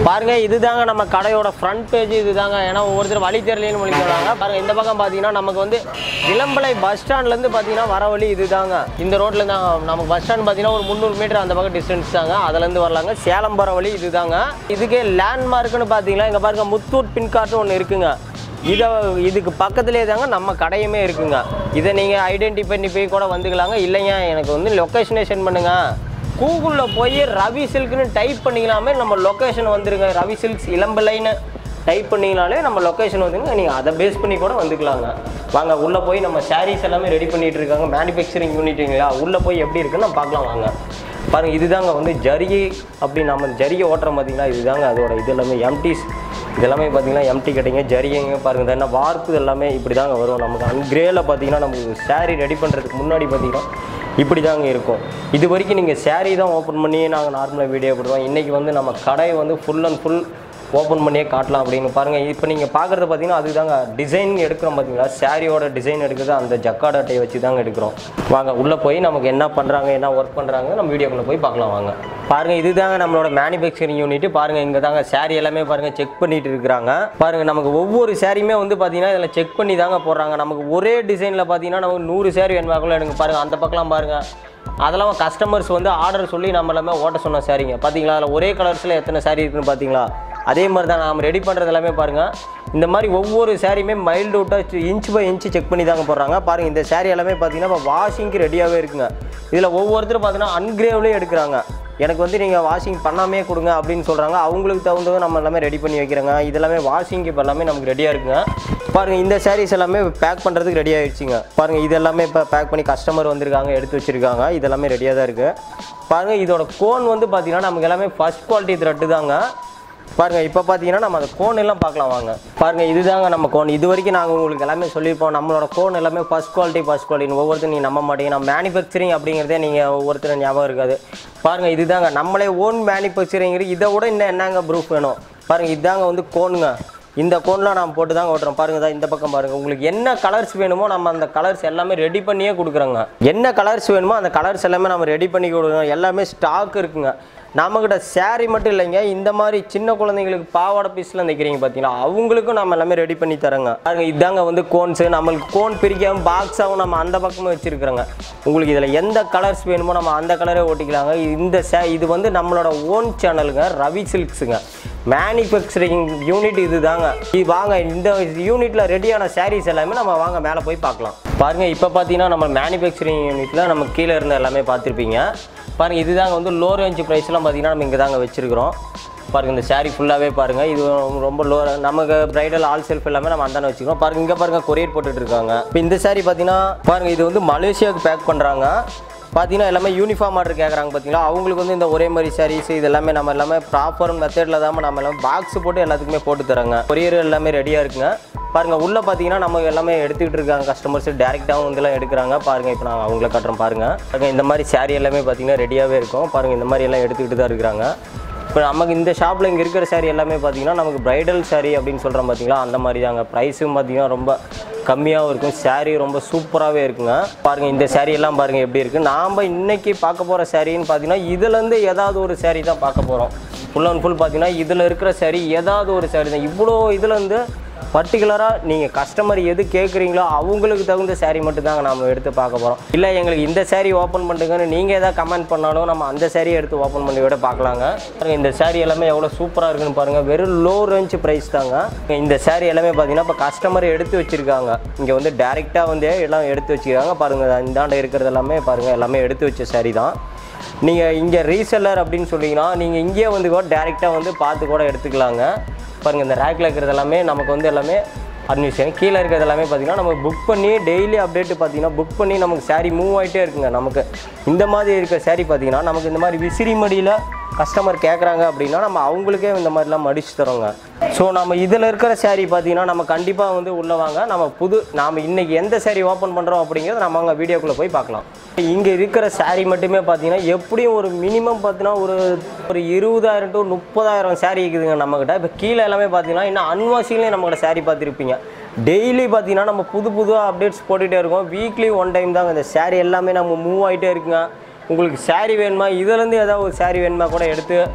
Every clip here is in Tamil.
பாருங்க இதுதாங்க நம்ம கடையோட ஃப்ரண்ட் பேஜ் இதுதாங்க ஏன்னா ஒவ்வொருத்தர் வழி தெரியலன்னு சொல்லி சொல்றாங்க பாருங்க இந்த பக்கம் பார்த்தீங்கன்னா நமக்கு வந்து இளம்பலை பஸ் ஸ்டாண்ட்லேருந்து பார்த்தீங்கன்னா வர வழி இதுதாங்க இந்த ரோட்ல தான் நமக்கு பஸ் ஸ்டாண்ட் பார்த்தீங்கன்னா ஒரு முந்நூறு மீட்டர் அந்த பக்கம் டிஸ்டன்ஸ் தாங்க அதுலேருந்து வரலாங்க சேலம் போகிற வழி இதுதாங்க இதுக்கே லேண்ட்மார்க்னு பார்த்தீங்கன்னா இங்கே பாருங்க முத்தூட் பின்கார்ட்னு ஒன்று இருக்குங்க இதை இதுக்கு பக்கத்துலேயே தாங்க நம்ம கடையுமே இருக்குங்க இதை நீங்கள் ஐடென்டிஃபை பண்ணி போய் கூட வந்துக்கலாங்க இல்லைங்க எனக்கு வந்து லொக்கேஷனே சென்ட் பண்ணுங்க கூகுளில் போய் ரவி சில்க்னு டைப் பண்ணிக்கலாமே நம்ம லொக்கேஷன் வந்துருங்க ரவி சில்க்ஸ் இளம்பிள்ளைன்னு டைப் பண்ணிங்கனாலே நம்ம லொக்கேஷன் வந்துங்க நீங்கள் அதை பேஸ் பண்ணி கூட வந்துக்கலாங்க வாங்க உள்ளே போய் நம்ம சாரீஸ் எல்லாமே ரெடி பண்ணிட்டு இருக்காங்க மேனுஃபேக்சரிங் யூனிட்டுங்களா உள்ளே போய் எப்படி இருக்குன்னு நம்ம பார்க்கலாம் வாங்க பாருங்க இதுதாங்க வந்து ஜரிகை அப்படி நம்ம ஜரிகை ஓட்டுறோம் பார்த்தீங்களா இதுதாங்க அதோட இது எல்லாமே எம்டிஸ் இதெல்லாமே பார்த்தீங்கன்னா எம்டி கட்டிங்க ஜரிகைங்க பாருங்க இது என்ன வார்ப்பு எல்லாமே இப்படி தாங்க வரும் நமக்கு அன்கிரேல பார்த்தீங்கன்னா நமக்கு saree ரெடி பண்ணுறதுக்கு முன்னாடி பார்த்தீங்கன்னா இப்படி தாங்க இருக்கும் இது வரைக்கும் நீங்கள் saree தான் ஓப்பன் பண்ணி நாங்கள் நார்மலாக வீடியோ போடுவோம் இன்றைக்கி வந்து நம்ம கடை வந்து ஃபுல் அண்ட் ஃபுல் ஓப்பன் பண்ணியே காட்டலாம் அப்படின்னு பாருங்கள் இப்போ நீங்கள் பார்க்குறது பார்த்தீங்கன்னா அதுதாங்க டிசைன் எடுக்கிறோம் பார்த்தீங்களா சாரியோட டிசைன் எடுக்கிறது அந்த ஜக்கார்ட் அட்டையை வச்சு தாங்க எடுக்கிறோம் வாங்க உள்ளே போய் நமக்கு என்ன பண்ணுறாங்க என்ன ஒர்க் பண்ணுறாங்க நம்ம வீடியோக்குள்ளே போய் பார்க்கலாம் வாங்க பாருங்கள் இதுதாங்க நம்மளோட மேனுஃபேக்சரிங் யூனிட் பாருங்கள் இங்கே தாங்க சாரி எல்லாமே பாருங்கள் செக் பண்ணிட்டு இருக்கிறாங்க பாருங்கள் நமக்கு ஒவ்வொரு சாரியுமே வந்து பார்த்தீங்கன்னா இதில் செக் பண்ணி தாங்க போடுறாங்க நமக்கு ஒரே டிசைனில் பார்த்தீங்கன்னா நமக்கு நூறு சாரி வேணுமா கூட எனக்கு பாருங்கள் அந்த பக்கம்லாம் பாருங்கள் அதெல்லாம் கஸ்டமர்ஸ் வந்து ஆர்டர் சொல்லி நம்ம எல்லாமே ஓட்ட சொன்ன சாரிங்க பார்த்தீங்களா அதில் ஒரே கலர்ஸில் எத்தனை சாரி இருக்குன்னு பார்த்தீங்களா அதே மாதிரி தான் நாம் ரெடி பண்ணுறது எல்லாமே பாருங்கள் இந்த மாதிரி ஒவ்வொரு சாரியுமே மைல்டு விட்டாக இன்ச் பை இன்ச் செக் பண்ணி தாங்க போடுறாங்க பாருங்கள் இந்த சாரி எல்லாமே பார்த்தீங்கன்னா இப்போ வாஷிங்க்கு ரெடியாகவே இருக்குங்க இதில் ஒவ்வொருத்தரும் பார்த்தீங்கன்னா அன்கிரேவ்லேயே எடுக்கிறாங்க எனக்கு வந்து நீங்கள் வாஷிங் பண்ணாமே கொடுங்க அப்படின்னு சொல்கிறாங்க அவங்களுக்கு தகுந்தது நம்ம எல்லாமே ரெடி பண்ணி வைக்கிறோங்க இதெல்லாமே வாஷிங் இப்போ எல்லாமே நமக்கு ரெடியாக இருக்குங்க பாருங்கள் இந்த சாரீஸ் எல்லாமே பேக் பண்ணுறதுக்கு ரெடி ஆயிடுச்சுங்க பாருங்கள் இது எல்லாமே இப்போ பேக் பண்ணி கஸ்டமர் வந்திருக்காங்க எடுத்து வச்சுருக்காங்க இதெல்லாமே ரெடியாக தான் இருக்குது பாருங்கள் இதோட கோன் வந்து பார்த்தீங்கன்னா நமக்கு எல்லாமே ஃபஸ்ட் குவாலிட்டி த்ரெட்டு தாங்க பாருங்கள் இப்போ பார்த்தீங்கன்னா நம்ம அந்த கோன் எல்லாம் பார்க்கலாம் வாங்க பாருங்கள் இதுதாங்க நம்ம கோன் இது வரைக்கும் நாங்கள் உங்களுக்கு எல்லாமே சொல்லியிருப்போம் நம்மளோட கோன் எல்லாமே ஃபஸ்ட் குவாலிட்டி ஃபஸ்ட் குவாலிட்டி ஒவ்வொருத்தரும் நீங்கள் நம்ப மாட்டீங்க நம்ம மேனுஃபேக்சரிங் அப்படிங்கிறதே நீங்கள் ஒவ்வொருத்தரும் ஞாபகம் இருக்காது பாருங்கள் இதுதாங்க நம்மளே ஓன் மேனுஃபேக்சரிங் இதை விட இன்னும் என்னங்க ப்ரூஃப் வேணும் பாருங்கள் இதுதாங்க வந்து கோனுங்க இந்த கோன்லாம் நம்ம போட்டு தாங்க ஓட்டுறோம் பாருங்க தான் இந்த பக்கம் பாருங்க உங்களுக்கு என்ன கலர்ஸ் வேணுமோ நம்ம அந்த கலர்ஸ் எல்லாமே ரெடி பண்ணியே கொடுக்குறோங்க என்ன கலர்ஸ் வேணுமோ அந்த கலர்ஸ் எல்லாமே நம்ம ரெடி பண்ணி கொடுக்குறோம் எல்லாமே ஸ்டாக் இருக்குங்க நம்மக்கிட்ட saree மட்டும் இல்லைங்க இந்த மாதிரி சின்ன குழந்தைங்களுக்கு பாவாடை பீஸ்லாம் தைக்கிறீங்க பார்த்தீங்களா அவங்களுக்கும் நம்ம எல்லாமே ரெடி பண்ணி தரோங்க பாருங்க இதாங்க வந்து கோன்ஸு நம்மளுக்கு கோன் பிரிக்காம பாக்ஸாகவும் நம்ம அந்த பக்கமும் வச்சுருக்குறோங்க உங்களுக்கு இதில் எந்த கலர்ஸ் வேணுமோ நம்ம அந்த கலரே ஓட்டிக்கலாங்க இந்த சே இது வந்து நம்மளோட ஓன் சேனலுங்க ரவி சில்க்ஸுங்க மேனுஃபேக்சரிங் யூனிட் இது தாங்க இது வாங்க இந்த யூனிட்டில் ரெடியான சாரீஸ் எல்லாமே நம்ம வாங்க மேலே போய் பார்க்கலாம் பாருங்க இப்போ பார்த்தீங்கன்னா நம்ம மேனுஃபேக்சரிங் யூனிட்டில் நம்ம கீழே இருந்த எல்லாமே பார்த்துருப்பீங்க பாருங்க இதுதாங்க வந்து லோ ரேஞ்ச் ப்ரைஸ்லாம் பார்த்தீங்கன்னா நம்ம இங்கே தாங்க வச்சுருக்கிறோம் பாருங்க இந்த saree ஃபுல்லாகவே பாருங்க இது ரொம்ப லோ நமக்கு பிரைடல் ஆல் செல்ஃப் எல்லாமே நம்ம அந்தானே வச்சுக்கிறோம் பாருங்க இங்கே பாருங்க கொரியர் போட்டுட்டு இருக்காங்க இப்போ இந்த saree பார்த்தீங்கன்னா பாருங்க இது வந்து மலேசியாவுக்கு பேக் பண்ணுறாங்க பார்த்தீங்கன்னா எல்லாமே யூனிஃபார்ம் ஆர்டர் கேட்குறாங்க பார்த்தீங்களா அவங்களுக்கு வந்து இந்த ஒரே மாதிரி சாரீஸ் இது எல்லாமே நம்ம எல்லாமே ப்ராப்பர் மெத்தடில் தான் நம்ம எல்லாமே பாக்ஸ் போட்டு எல்லாத்துக்குமே போட்டு தராங்க கொரியர் எல்லாமே ரெடியாக இருக்குங்க பாருங்க உள்ள பார்த்தீங்கன்னா நம்ம எல்லாமே எடுத்துக்கிட்டு இருக்காங்க கஸ்டமர்ஸ் டேரெக்டாகவும் வந்து எல்லாம் எடுக்கிறாங்க பாருங்க இப்போ நான் அவங்கள காட்டுறேன் பாருங்க பாருங்க இந்த மாதிரி saree எல்லாமே பார்த்தீங்கன்னா ரெடியாகவே இருக்கும் பாருங்க இந்த மாதிரி எல்லாம் எடுத்துக்கிட்டு தான் இருக்கிறாங்க இப்போ நமக்கு இந்த ஷாப்பில் இங்கே இருக்கிற saree எல்லாமே பார்த்தீங்கன்னா நமக்கு பிரைடல் saree அப்படின்னு சொல்கிறோம் பார்த்தீங்களா அந்த மாதிரி தாங்க ப்ரைஸும் பார்த்தீங்கன்னா ரொம்ப கம்மியாகவும் இருக்கும் saree ரொம்ப சூப்பராகவே இருக்குங்க பாருங்கள் இந்த saree எல்லாம் பாருங்கள் எப்படி இருக்குது நாம் இன்னைக்கு பார்க்க போகிற சாரின்னு பார்த்தீங்கன்னா இதுலேருந்து ஏதாவது ஒரு saree தான் பார்க்க போகிறோம் ஃபுல் அண்ட் ஃபுல் பார்த்தீங்கன்னா இதில் இருக்கிற saree ஏதாவது ஒரு saree தான் இவ்வளோ இதுலேருந்து பர்டிகுலராக நீங்கள் கஸ்டமர் எது கேட்குறீங்களோ அவங்களுக்கு தகுந்த saree மட்டும் தாங்க நம்ம எடுத்து பார்க்க போகிறோம் இல்லை எங்களுக்கு இந்த saree ஓப்பன் பண்ணுங்கன்னு நீங்கள் எதாவது கமெண்ட் பண்ணாலும் நம்ம அந்த saree எடுத்து ஓப்பன் பண்ணி விட பார்க்கலாங்க பாருங்க இந்த saree எல்லாமே எவ்வளோ சூப்பராக இருக்குன்னு பாருங்கள் வெறும் லோ ரேஞ்ச் ப்ரைஸ் தாங்க இந்த saree எல்லாமே பார்த்தீங்கன்னா இப்போ கஸ்டமர் எடுத்து வச்சுருக்காங்க இங்கே வந்து டேரெக்டாக வந்து எல்லாம் எடுத்து வச்சுருக்காங்க பாருங்கள் இந்தாண்ட இருக்கிறது எல்லாமே பாருங்கள் எல்லாமே எடுத்து வச்ச saree தான் நீங்கள் இங்கே ரீசெல்லர் அப்படின்னு சொன்னீங்கன்னா நீங்கள் இங்கேயே வந்து கூட டேரெக்டாக வந்து பார்த்து கூட எடுத்துக்கலாங்க பாருங்கள் இந்த ரேக்கில் இருக்கிறது எல்லாமே நமக்கு வந்து எல்லாமே அட்மிஷன் கீழே இருக்கிறது எல்லாமே பார்த்தீங்கன்னா நம்ம புக் பண்ணி டெய்லி அப்டேட் பார்த்தீங்கன்னா புக் பண்ணி நமக்கு saree மூவ் ஆகிட்டே இருக்குங்க நமக்கு இந்த மாதிரி இருக்க saree பார்த்தீங்கன்னா நமக்கு இந்த மாதிரி விசிறி மடியில் கஸ்டமர் கேட்குறாங்க அப்படின்னா நம்ம அவங்களுக்கே இந்த மாதிரிலாம் மடிச்சு தரோங்க ஸோ நம்ம இதில் இருக்கிற saree பார்த்தீங்கன்னா நம்ம கண்டிப்பாக வந்து உள்ளே வாங்க நம்ம புது நாம் இன்னைக்கு எந்த saree ஓப்பன் பண்ணுறோம் அப்படிங்கிறத நம்ம அங்கே வீடியோக்குள்ளே போய் பார்க்கலாம் இங்கே இருக்கிற saree மட்டுமே பார்த்தீங்கன்னா எப்படியும் ஒரு மினிமம் பார்த்தீங்கன்னா ஒரு ஒரு இருபதாயிரம் டு முப்பதாயிரம் saree இருக்குதுங்க நம்மக்கிட்ட இப்போ கீழே எல்லாமே பார்த்தீங்கன்னா இன்னும் அன்வாஷிங்லேயே நம்மக்கிட்ட saree பார்த்துருப்பீங்க டெய்லி பார்த்தீங்கன்னா நம்ம புது புது அப்டேட்ஸ் போட்டுகிட்டே இருக்கோம் வீக்லி ஒன் டைம் தாங்க இந்த saree எல்லாமே நம்ம மூவ் ஆகிட்டே இருக்குங்க உங்களுக்கு saree வேணுமா இதுலேருந்து ஏதாவது ஒரு saree வேணுமா கூட எடுத்து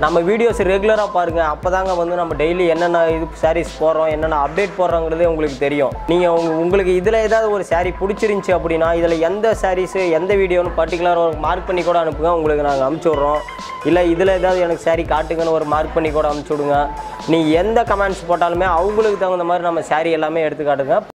நம்ம வீடியோஸ் ரெகுலராக பாருங்கள் அப்போ தாங்க வந்து நம்ம டெய்லி என்னென்ன இது சாரீஸ் போடுறோம் என்னென்ன அப்டேட் போடுறோங்கிறதே உங்களுக்கு தெரியும் நீங்கள் உங்க உங்களுக்கு இதில் ஏதாவது ஒரு saree பிடிச்சிருந்துச்சி அப்படின்னா இதில் எந்த சாரீஸு எந்த வீடியோன்னு பர்டிகுலராக ஒரு மார்க் பண்ணி கூட அனுப்புங்க உங்களுக்கு நாங்கள் அனுப்பிச்சி விட்றோம் இல்லை இதில் ஏதாவது எனக்கு saree காட்டுங்கன்னு ஒரு மார்க் பண்ணி கூட அனுப்பிச்சி விடுங்க நீங்கள் எந்த கமெண்ட்ஸ் போட்டாலுமே அவங்களுக்கு தகுந்த மாதிரி நம்ம saree எல்லாமே எடுத்து காட்டுங்க